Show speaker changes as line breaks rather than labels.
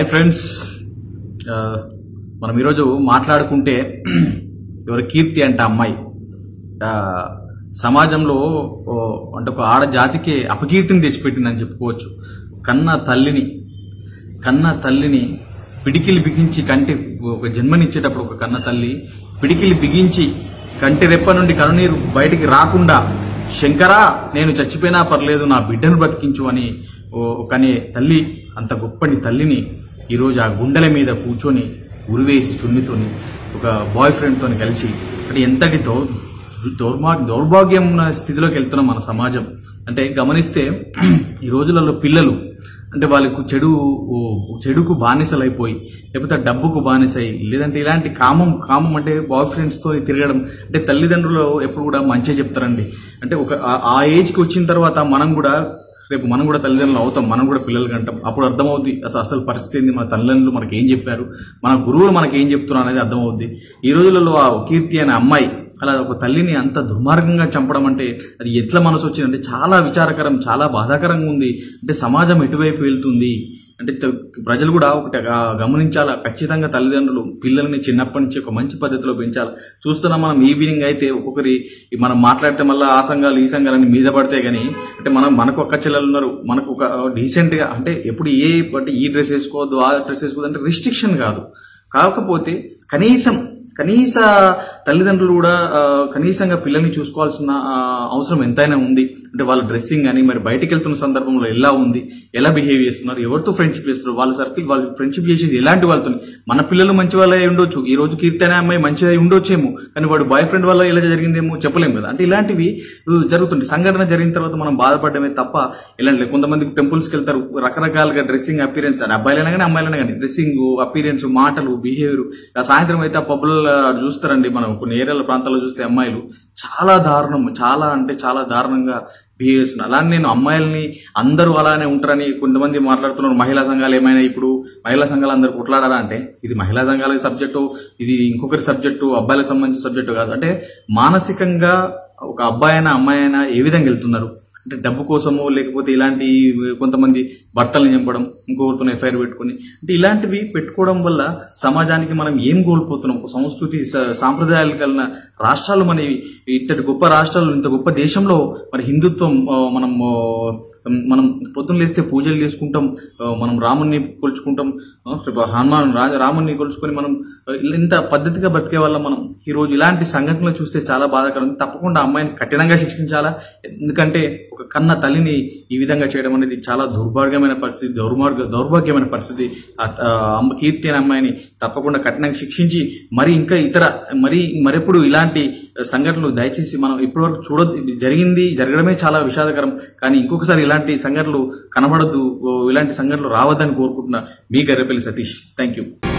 hi friends ఆ, మనం ఈరోజు మాట్లాడుకుంటే ఎవరు కీర్తి అంట అమ్మాయి ఆ, సమాజంలో ఓ, అంటే ఒక ఆడ జాతికి అపకీర్తిని తెచ్చిపెట్టిందని చెప్పుకోవచ్చు కన్న తల్లిని కన్న తల్లిని పిడికిలి బిగించి కంటి ఒక జన్మనిచ్చేటప్పుడు ఒక కన్న తల్లి పిడికిలి బిగించి కంటి రెప్ప నుండి కనునీరు బయటికి రాకుండా శంకరా నేను చచ్చిపోయినా పర్లేదు నా బిడ్డను బ్రతికించు అని ఓ- ఒకనే తల్లి అంత గొప్పని తల్లిని ఈరోజు ఆ గుండెల మీద కూర్చొని ఉరివేసి చున్నితోని ఒక బాయ్ ఫ్రెండ్తోని కలిసి అంటే ఎంతటి దౌ దౌర్మా దౌర్భాగ్యం ఉన్న స్థితిలోకి వెళ్తున్నాం మన సమాజం అంటే గమనిస్తే ఈ రోజులలో పిల్లలు అంటే వాళ్ళకు చెడు ఓ, చెడుకు బానిసలైపోయి లేకపోతే డబ్బుకు బానిసై లేదంటే ఇలాంటి కామం కామం అంటే బాయ్ ఫ్రెండ్స్తో తిరగడం అంటే తల్లిదండ్రులు ఎప్పుడు కూడా మంచిగా చెప్తారండి అంటే ఒక ఆ- ఆ ఏజ్కి వచ్చిన తర్వాత మనం కూడా రేపు మనం కూడా తల్లిదండ్రులు అవుతాం మనం కూడా పిల్లలు కంటాం అప్పుడు అర్థమవుద్ది అసలు అసలు పరిస్థితి ఏంది మన తల్లిదండ్రులు మనకి ఏం చెప్పారు మన గురువులు మనకి ఏం చెప్తున్నారు అనేది అర్థమవుద్ది ఈ రోజులలో ఆ కీర్తి అనే అమ్మాయి అలా ఒక తల్లిని అంత దుర్మార్గంగా చంపడం అంటే అది ఎట్లా మనసు వచ్చిందంటే చాలా విచారకరం చాలా బాధాకరంగా ఉంది అంటే సమాజం ఎటువైపు వెళ్తుంది అంటే త- ప్రజలు కూడా ఒకటి గా- గమనించాలా ఖచ్చితంగా తల్లిదండ్రులు పిల్లల్ని చిన్నప్పటి నుంచి ఒక మంచి పద్ధతిలో పెంచాలి చూస్తున్నాం మనం ఈవినింగ్ అయితే ఒక్కొక్కరి మనం మాట్లాడితే మళ్ళీ ఆ సంఘాలు ఈ సంఘాలని మీద పడితే గానీ అంటే మనం మనకు ఒక్క చెల్లెలు ఉన్నారు మనకు ఒక డీసెంట్ గా అంటే ఎప్పుడు ఏ అంటే ఈ డ్రెస్ వేసుకోవద్దు ఆ డ్రెస్ వేసుకోవద్దు అంటే రిస్ట్రిక్షన్ కాదు కాకపోతే కనీసం కనీస తల్లిదండ్రులు కూడా ఆ, కనీసంగా పిల్లల్ని చూసుకోవాల్సిన ఆ, అవసరం ఎంతైనా ఉంది అంటే వాళ్ళ డ్రెస్సింగ్ అని మరి బయటికి వెళ్తున్న సందర్భంలో ఎలా ఉంది ఎలా బిహేవ్ చేస్తున్నారు ఎవరితో ఫ్రెండ్షిప్ చేస్తున్నారు వాళ్ళ సర్కిల్ వాళ్ళు ఫ్రెండ్షిప్ చేసేది ఎలాంటి వాళ్ళతో మన పిల్లలు మంచి వాళ్ళే ఉండొచ్చు ఈ రోజు కీర్తి అనే అమ్మాయి మంచిగా ఉండొచ్చేమో కానీ వాడు బాయ్ ఫ్రెండ్ వల్ల ఇలా జరిగిందేమో చెప్పలేము కదా అంటే ఇలాంటివి ఉ, జరుగుతుంది సంఘటన జరిగిన తర్వాత మనం బాధపడమే తప్ప ఇలాంటి కొంతమంది టెంపుల్స్కి వెళ్తారు రకరకాలుగా డ్రెస్సింగ్ అపీరెన్స్ అది అబ్బాయిలైనా కానీ అమ్మాయిలైనా కానీ డ్రెస్సింగ్ అపీరెన్స్ మాటలు బిహేవియర్ సాయంత్రం అయితే ఆ పబ్బులలో చూస్తారండి మనం కొన్ని ఏరియాల ప్రాంతాల్లో చూస్తే అమ్మాయిలు చాలా దారుణం చాలా అంటే చాలా దారుణంగా బిహేవ్ చేస్తున్నారు అలానే నేను అమ్మాయిల్ని అందరూ అలానే ఉంటారని కొంతమంది మాట్లాడుతున్నారు మహిళా సంఘాలు ఏమైనా ఇప్పుడు మహిళా సంఘాలు అందరూ కొట్లాడారా అంటే ఇది మహిళా సంఘాల సబ్జెక్టు ఇది ఇంకొకరి సబ్జెక్టు అబ్బాయిలకు సంబంధించిన సబ్జెక్టు కాదు అంటే మానసికంగా ఒక అబ్బాయి అయినా అమ్మాయి అయినా ఏ విధంగా వెళ్తున్నారు అంటే డబ్బు కోసమో లేకపోతే ఇలాంటి కొంతమంది భర్తల్ని చంపడం ఇంకొకరితో ఎఫ్ఐఆర్ పెట్టుకుని అంటే ఇలాంటివి పెట్టుకోవడం వల్ల సమాజానికి మనం ఏం కోల్పోతున్నాం ఒక సంస్కృతి స- సాంప్రదాయాలు కలిగిన రాష్ట్రాలు మనవి ఇంతటి గొప్ప రాష్ట్రాలు ఇంత గొప్ప దేశంలో మరి హిందుత్వం ఆ, మనం ఆ, మనం పొద్దున్న లేస్తే పూజలు చేసుకుంటాం ఆ, మనం రాముని కొలుచుకుంటాం ఆ, రేపు హనుమాన్ రాజ రాముని కొలుచుకొని మనం ఆ, ఇంత పద్ధతిగా బతికే వల్ల మనం ఈ రోజు ఇలాంటి సంఘటనలు చూస్తే చాలా బాధాకరం తప్పకుండా అమ్మాయిని కఠినంగా శిక్షించాలా ఎందుకంటే ఒక కన్న తల్లిని ఈ విధంగా చేయడం అనేది చాలా దుర్భాగ్యమైన పరిస్థితి దౌర్మార్గ దౌర్భాగ్యమైన పరిస్థితి ఆ త- ఆ అమ్మ కీర్తి అనే అమ్మాయిని తప్పకుండా కఠినంగా శిక్షించి మరి ఇంకా ఇతర మరి మరెప్పుడు ఇలాంటి సంఘటనలు దయచేసి మనం ఇప్పటివరకు చూడొద్దు ఇది జరిగింది జరగడమే చాలా విషాదకరం కానీ ఇంకొకసారి ఇలాంటి సంఘటనలు కనబడద్దు ఇలాంటి సంఘటనలు రావద్దని కోరుకుంటున్నా మీ గర్రపల్లి సతీష్ థ్యాంక్ యూ